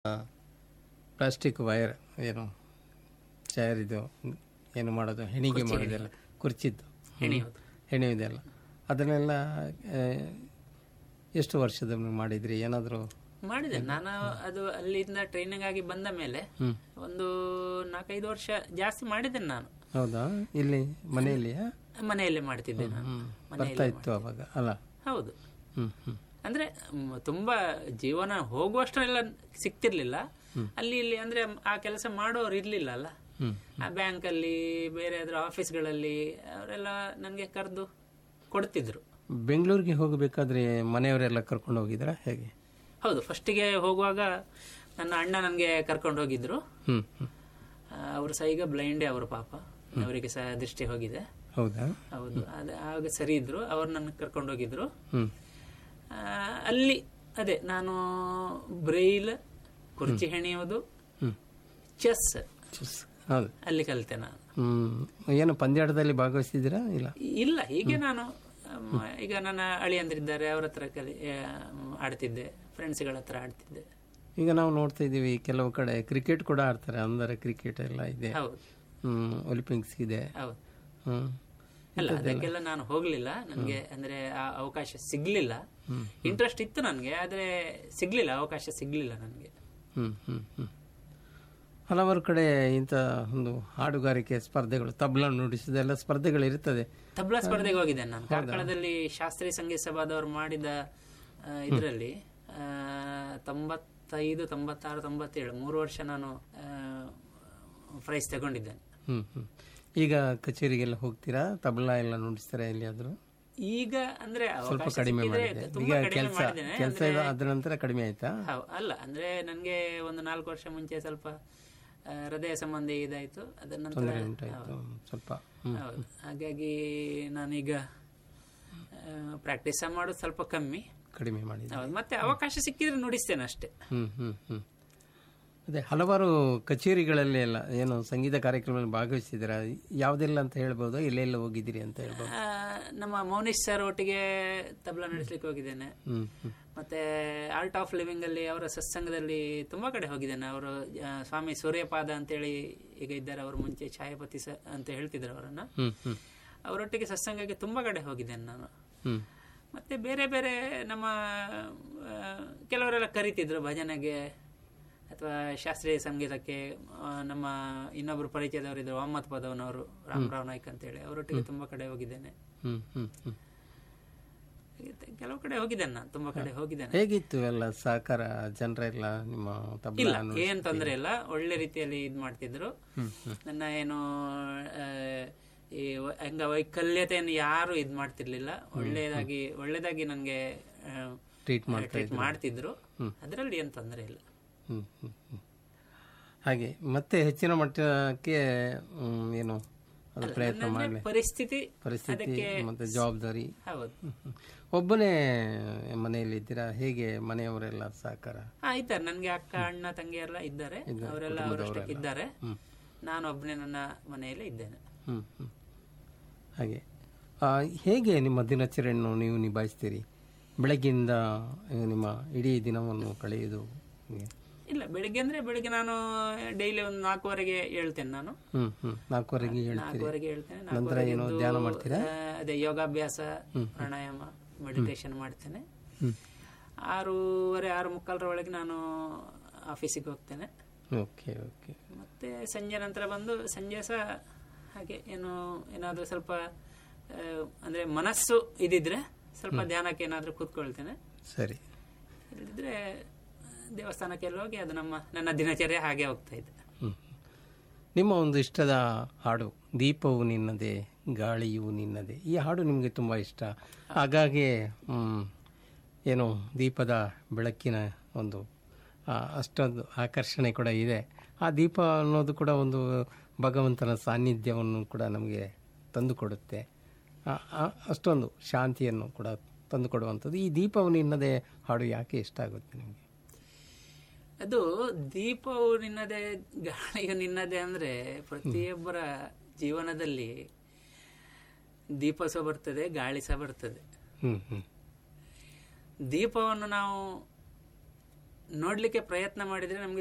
Plastic wire ಏನು chair ಇದು ಏನು ಮಾಡೋದು ಹೆಣಿಗೆ ಮಾಡೋದೆಲ್ಲ ಕುರ್ಚಿದ್ದು ಹೆಣೆಯೋದು. ಹೆಣೆಯೋದೆಲ್ಲ ಅದನ್ನೆಲ್ಲ ಆ, ಎಷ್ಟು ವರ್ಷದ ಮಾಡಿದ್ರಿ ಏನಾದರೂ ಮಾಡಿದೆ ನಾನು ಅದು ಅಲ್ಲಿಂದ ಟ್ರೈನಿಂಗ್ ಆಗಿ ಬಂದ ಮೇಲೆ ಹ್ಮ್. ಒಂದು ನಾಲ್ಕೈದು ವರ್ಷ ಜಾಸ್ತಿ ಮಾಡಿದ್ದೇನೆ ನಾನು ಹೌದಾ ಇಲ್ಲಿ ಮನೆಯಲ್ಲಿಯಾ ಮನೆಯಲ್ಲೇ ಮಾಡ್ತಿದ್ದೆ ನಾನು ಹ್ಮ್. ಮನೆಯಲ್ಲೇ ಬರ್ತಾ ಇತ್ತು ಅವಾಗ ಅಲ್ಲ ಹೌದು ಹ್ಮ್ ಹ್ಮ್ ಅಂದ್ರೆ ಮ್, ತುಂಬಾ ಜೀವನ ಹೋಗುವಷ್ಟರೆಲ್ಲ ಸಿಕ್ತಿರ್ಲಿಲ್ಲ ಅಲ್ಲಿ ಇಲ್ಲಿ ಅಂದ್ರೆ ಆ ಕೆಲಸ ಮಾಡೋರು ಇರ್ಲಿಲ್ಲ ಅಲ್ಲ ಹ್ಮ್ ಆ ಬ್ಯಾಂಕ್ ಅಲ್ಲಿ ಬೇರೆ ಯಾವ್ದಾದ್ರು ಆಫೀಸ್ಗಳಲ್ಲಿ ಅವರೆಲ್ಲ ನನಗೆ ಕರೆದು ಕೊಡ್ತಿದ್ರು ಬೆಂಗಳೂರಿಗೆ ಹೋಗಬೇಕಾದ್ರೆ ಮನೆಯವರೆಲ್ಲ ಕರ್ಕೊಂಡು ಹೋಗಿದ್ರಾ ಹೇಗೆ ಹೌದು ಫಸ್ಟಿಗೆ ಹೋಗುವಾಗ ನನ್ನ ಅಣ್ಣ ನನಗೆ ಕರ್ಕೊಂಡು ಹೋಗಿದ್ರು ಹ್ಮ್ ಹ್ಮ್ ಅವರು ಸಹ ಈಗ ಬ್ಲೈಂಡೇ ಅವರು ಪಾಪ ಅವರಿಗೆ ಸಹ ದೃಷ್ಟಿ ಹೋಗಿದೆ ಹೌದಾ ಹೌದು ಅದೇ ಆಗ ಸರಿ ಇದ್ರು ಅವ್ರು ನನ್ನ ಕರ್ಕೊಂಡು ಹೋಗಿದ್ರು ಹ್ಮ್ ಆ, ಅಲ್ಲಿ ಅದೇ ನಾನು ಬ್ರೈಲ್ ಕುರ್ಚಿ ಹೆಣೆಯೋದು ಹ್ಮ್ ಚೆಸ್ ಚುಸ್. ಹೌದು ಅಲ್ಲಿ ಕಲಿತೆ ನಾನು ಹ್ಮ್ ಏನು ಪಂದ್ಯಾಟದಲ್ಲಿ ಭಾಗವಹಿಸಿದ್ದೀರಾ ಇಲ್ಲ ಇಲ್ಲ ಹೀಗೆ ನಾನು ಅಮ್, ಈಗ ನನ್ನ ಅಳಿಯಂದ್ರಿದ್ದಾರೆ ಅವ್ರ ಹತ್ರ ಕಲಿ ಆ, ಆಡ್ತಿದ್ದೆ ಫ್ರೆಂಡ್ಸ್ಗಳ ಹತ್ರ ಆಡ್ತಿದ್ದೆ ಈಗ ನಾವು ನೋಡ್ತಾ ಇದ್ದೀವಿ ಕೆಲವು ಕಡೆ ಕ್ರಿಕೆಟ್ ಕೂಡ ಆಡ್ತಾರೆ ಅಂದರೆ ಕ್ರಿಕೆಟ್ ಎಲ್ಲ ಇದೆ ಹೌದು ಹ್ಮ್ ಒಲಿಂಪಿಕ್ಸ್ ಇದೆ ಹೌದು ಹ್ಮ್ ಅಲ್ಲ ಅದಕ್ಕೆಲ್ಲ ನಾನು ಹೋಗ್ಲಿಲ್ಲ ನನಗೆ ಅಂದ್ರೆ ಆ ಅವಕಾಶ ಸಿಗ್ಲಿಲ್ಲ ಇಂಟ್ರೆಸ್ಟ್ ಇತ್ತು ನನಗೆ ಆದ್ರೆ ಸಿಗ್ಲಿಲ್ಲ ಅವಕಾಶ ಸಿಗ್ಲಿಲ್ಲ ನನಗೆ ಹ್ಮ್ ಹ್ಮ್ ಹ್ಮ್ ಹಲವಾರು ಕಡೆ ಇಂಥ ಒಂದು ಹಾಡುಗಾರಿಕೆ ಸ್ಪರ್ಧೆಗಳು ತಬ್ಲಾ ನುಡಿಸಿದೆಲ್ಲ ಸ್ಪರ್ಧೆಗಳು ಇರ್ತದೆ ತಬ್ಲಾ ಸ್ಪರ್ಧೆಗೆ ಹೋಗಿದ್ದೆ ನಾನು ಕಾರ್ಕಳದಲ್ಲಿ ಶಾಸ್ತ್ರೀಯ ಸಂಗೀತ ಸಭಾದವರು ಮಾಡಿದ ಇದರಲ್ಲಿ ತೊಂಬತ್ತೈದು ತೊಂಬತ್ತಾರು ತೊಂಬತ್ತೇಳು ಮೂರು ವರ್ಷ ನಾನು ಪ್ರೈಸ್ ತಗೊಂಡಿದ್ದೇನೆ ಹ್ಮ್ ಹ್ಮ್ ಈಗ ಕಚೇರಿಗೆಲ್ಲ ಹೋಗ್ತೀರಾ ತಬ್ಲಾ ಎಲ್ಲ ನುಡಿಸ್ತಾರೆ ಎಲ್ಲಿಯಾದ್ರೂ ಈಗ ಅಂದ್ರೆ ಸ್ವಲ್ಪ ಅವಕಾಶ ಕಡಿಮೆ ಸಿಕ್ಕಿದ್ರೆ ಮಾಡಿದೆ ಈಗ ತುಂಬಾ ಕಡಿಮೆ ಕೆಲಸ ಮಾಡಿದ್ದೇನೆ ಕೆಲಸ ಅದ್ರ ನಂತರ ಕಡಿಮೆ ಆಯ್ತಾ ಹೌ- ಅಲ್ಲ ಅಂದ್ರೆ ನನ್ಗೆ ಒಂದು ನಾಲ್ಕು ವರ್ಷ ಮುಂಚೆ ಸ್ವಲ್ಪ ಆ, ಹೃದಯ ಸಂಬಂಧಿ ಇದಾಯ್ತು ಅದರ ನಂತರ ತೊಂದರೆ ಉಂಟಾಯ್ತು ಸ್ವಲ್ಪ ಹ್ಮ್ ಹೌದು ಹಾಗಾಗಿ ನಾನೀಗ ಪ್ರಾಕ್ಟೀಸ್ ಮಾಡೋದು ಸ್ವಲ್ಪ ಕಮ್ಮಿ ಕಡಿಮೆ ಮಾಡಿದೆ ಹೌದು ಮತ್ತೆ ಅವಕಾಶ ಸಿಕ್ಕಿದ್ರೆ ನುಡಿಸ್ತೇನೆ ಅಷ್ಟೇ ಹ್ಮ್ ಹ್ಮ್ ಹ್ಮ್ ಅದೇ ಹಲವಾರು ಕಚೇರಿಗಳಲ್ಲಿ ಎಲ್ಲ ಏನು ಸಂಗೀತ ಕಾರ್ಯಕ್ರಮದಲ್ಲಿ ಭಾಗವಹಿಸಿದ್ದೀರಾ ಯಾವುದೆಲ್ಲ ಅಂತ ಹೇಳ್ಬೋದು ಎಲ್ಲೆಲ್ಲ ಹೋಗಿದ್ದೀರಿ ಅಂತ ಹೇಳ್ಬೋದು ಆ, ನಮ್ಮ ಮೌನೀಶ್ ಸರ್ ಒಟ್ಟಿಗೆ ತಬಲಾ ನಡೆಸ್ಲಿಕ್ಕೆ ಹೋಗಿದ್ದೇನೆ ಹ್ಮ್ ಹ್ಮ್ ಮತ್ತೆ ಆರ್ಟ್ ಆಫ್ ಲಿವಿಂಗ್ ಅಲ್ಲಿ ಅವರ ಸತ್ಸಂಗದಲ್ಲಿ ತುಂಬಾ ಕಡೆ ಹೋಗಿದ್ದೇನೆ ಅವರು ಆ, ಸ್ವಾಮಿ ಸೂರ್ಯಪಾದ ಅಂತೇಳಿ ಈಗ ಇದ್ದಾರೆ ಅವರು ಮುಂಚೆ ಛಾಯಾಪತಿ ಸ ಅಂತ ಹೇಳ್ತಿದ್ರು ಅವರನ್ನ ಹ್ಮ್ ಹ್ಮ್ ಅವರೊಟ್ಟಿಗೆ ಸತ್ಸಂಗಕ್ಕೆ ತುಂಬಾ ಕಡೆ ಹೋಗಿದ್ದೇನೆ ನಾನು ಹ್ಮ್ ಮತ್ತೆ ಬೇರೆ ಬೇರೆ ನಮ್ಮ ಆ, ಕೆಲವರೆಲ್ಲ ಕರಿತಿದ್ರು ಭಜನೆಗೆ ಅಥವಾ ಶಾಸ್ತ್ರೀಯ ಸಂಗೀತಕ್ಕೆ ಆ, ನಮ್ಮ ಇನ್ನೊಬ್ರು ಪರಿಚಯದವರಿದ್ರು ಅಹಮದ್ ಪದವನವರು ರಾಮರಾವ್ ನಾಯ್ಕ್ ಅಂತೇಳಿ ಅವರೊಟ್ಟಿಗೆ ತುಂಬಾ ಕಡೆ ಹೋಗಿದ್ದೇನೆ ಹ್ಮ್ ಹ್ಮ್ ಹ್ಮ್ ಹಾಗೆ ಕೆಲವು ಕಡೆ ಹೋಗಿದ್ದೇನೆ ನಾನು ತುಂಬಾ ಕಡೆ ಹೋಗಿದ್ದೇನೆ ಹೇಗಿತ್ತು ಎಲ್ಲ ಸಹಕಾರ ಜನರೆಲ್ಲ ನಿಮ್ಮ ಇಲ್ಲ ತಬ್ಲಾ ಏನ್ ತೊಂದರೆ ಇಲ್ಲ ಒಳ್ಳೆ ರೀತಿಯಲ್ಲಿ ಇದ್ ಮಾಡ್ತಿದ್ರು ನನ್ನ ಏನು ಆ, ಈ ವ- ಹಂಗ ವೈಕಲ್ಯತೆಯನ್ನು ಯಾರು ಇದ್ ಮಾಡ್ತಿರ್ಲಿಲ್ಲ ಒಳ್ಳೆಯದಾಗಿ ಒಳ್ಳೆದಾಗಿ ನನ್ಗೆ ಟ್ರೀಟ್ ಮಾಡಿ ಟ್ರೀಟ್ ಮಾಡ್ತಿದ್ರು ಅದರಲ್ಲಿ ಏನ್ ತೊಂದರೆ ಇಲ್ಲ ಹ್ಮ್ ಹ್ಮ್ ಹ್ಮ್ ಹಾಗೆ ಮತ್ತೆ ಹೆಚ್ಚಿನ ಮಟ್ಟಕ್ಕೆ ಹ್ಮ್, ಏನು ಅದು ಪ್ರಯತ್ನ ಅಂದ್ರೆ ಮಾಡಲಿ ಪರಿಸ್ಥಿತಿ ಪರಿಸ್ಥಿತಿ ಅದಕ್ಕೆ ಮತ್ತೆ ಜವಾಬ್ದಾರಿ ಹೌದು ಹ್ಮ್, ಹ್ಮ್. ಒಬ್ಬನೇ ಮನೆಯಲ್ಲಿ ಇದ್ದೀರಾ ಹೇಗೆ ಮನೆಯವರೆಲ್ಲ ಸಹಕಾರ ಹಾ ಇದ್ದಾರೆ ನನ್ಗೆ ಅಕ್ಕ ಅಣ್ಣ ತಂಗಿ ಎಲ್ಲ ಇದ್ದಾರೆ ಅವರೆಲ್ಲ ಅವರಷ್ಟಕ್ಕೆ ಇದ್ದಾರೆ ನಾನು ಒಬ್ಬನೇ ನನ್ನ ಮನೆಯಲ್ಲೇ ಇದ್ದೇನೆ ಹ್ಮ್ ಹ್ಮ್. ಹಾಗೆ ಆ, ಹೇಗೆ ನಿಮ್ಮ ದಿನಚರಿಯನ್ನು ನೀವು ನಿಭಾಯಿಸ್ತೀರಿ ಬೆಳಗ್ಗಿಂದ ಆ, ನಿಮ್ಮ ಇಡೀ ದಿನವನ್ನು ಕಳೆಯುವುದು ಹೇಗೆ? ಇಲ್ಲ ಬೆಳಿಗ್ಗೆ ಅಂದ್ರೆ ಬೆಳಿಗ್ಗೆ ನಾನು ಡೈಲಿ ಒಂದು ನಾಲ್ಕುವರೆಗೆ ಹೇಳ್ತೇನೆ ನಾನು ಹ್ಮ್ ಹ್ಮ್ ನಾಲ್ಕುವರೆಗೆ ಹೇಳ್ತೀರಿ ನಾಲ್ಕುವರೆಗೆ ಹೇಳ್ತೇನೆ ನಂತರ ನಾಲ್ಕುವರೆಗೆ ಏನು ಎದ್ದು, ಧ್ಯಾನ ಮಾಡ್ತೀರಾ ಆ, ಅದೇ ಯೋಗಾಭ್ಯಾಸ ಪ್ರಾಣಾಯಾಮ ಮೆಡಿಟೇಷನ್ ಮಾಡ್ತೇನೆ ಹ್ಮ್ ಆರೂವರೆ ಆರು ಮುಕ್ಕಾಲರ ಒಳಗೆ ನಾನು ಆಫೀಸಿಗೆ ಹೋಗ್ತೇನೆ ಓಕೆ ಓಕೆ ಮತ್ತೆ ಸಂಜೆ ನಂತರ ಬಂದು ಸಂಜೆ ಸಹ ಹಾಗೆ ಏನು ಏನಾದರೂ ಸ್ವಲ್ಪ ಆ, ಅಂದ್ರೆ ಮನಸ್ಸು ಇದಿದ್ರೆ ಸ್ವಲ್ಪ ಧ್ಯಾನಕ್ಕೆ ಏನಾದರೂ ಕೂತ್ಕೊಳ್ತೇನೆ ಸರಿ ಇಲ್ಲದಿದ್ರೆ ದೇವಸ್ಥಾನಕ್ಕೆಲ್ಲ ಹೋಗಿ ಅದು ನಮ್ಮ ನನ್ನ ದಿನಚರ್ಯ ಹಾಗೆ ಹೋಗ್ತಾ ಇದೆ ಹ್ಮ್. ನಿಮ್ಮ ಒಂದು ಇಷ್ಟದ ಹಾಡು ದೀಪವು ನಿನ್ನದೇ ಗಾಳಿಯು ನಿನ್ನದೇ ಈ ಹಾಡು ನಿಮಗೆ ತುಂಬ ಇಷ್ಟ ಹಾಗಾಗಿ ಹ್ಮ್, ಏನು ದೀಪದ ಬೆಳಕಿನ ಒಂದು ಆ, ಅಷ್ಟೊಂದು ಆಕರ್ಷಣೆ ಕೂಡ ಇದೆ ಆ ದೀಪ ಅನ್ನೋದು ಕೂಡ ಒಂದು ಭಗವಂತನ ಸಾನ್ನಿಧ್ಯವನ್ನು ಕೂಡ ನಮಗೆ ತಂದುಕೊಡುತ್ತೆ ಆ, ಆ, ಅಷ್ಟೊಂದು ಶಾಂತಿಯನ್ನು ಕೂಡ ತಂದುಕೊಡುವಂಥದ್ದು ಈ ದೀಪವು ನಿನ್ನದೇ ಹಾಡು ಯಾಕೆ ಇಷ್ಟ ಆಗುತ್ತೆ ನಿಮಗೆ ಅದು ದೀಪವು ನಿನ್ನದೇ ಗಾಳಿಯು ನಿನ್ನದೇ ಅಂದ್ರೆ ಪ್ರತಿಯೊಬ್ಬರ ಜೀವನದಲ್ಲಿ ದೀಪ ಸಹ ಬರ್ತದೆ ಗಾಳಿ ಸಹ ಬರ್ತದೆ ಹ್ಮ್ ಹ್ಮ್ ದೀಪವನ್ನು ನಾವು ನೋಡ್ಲಿಕ್ಕೆ ಪ್ರಯತ್ನ ಮಾಡಿದ್ರೆ ನಮ್ಗೆ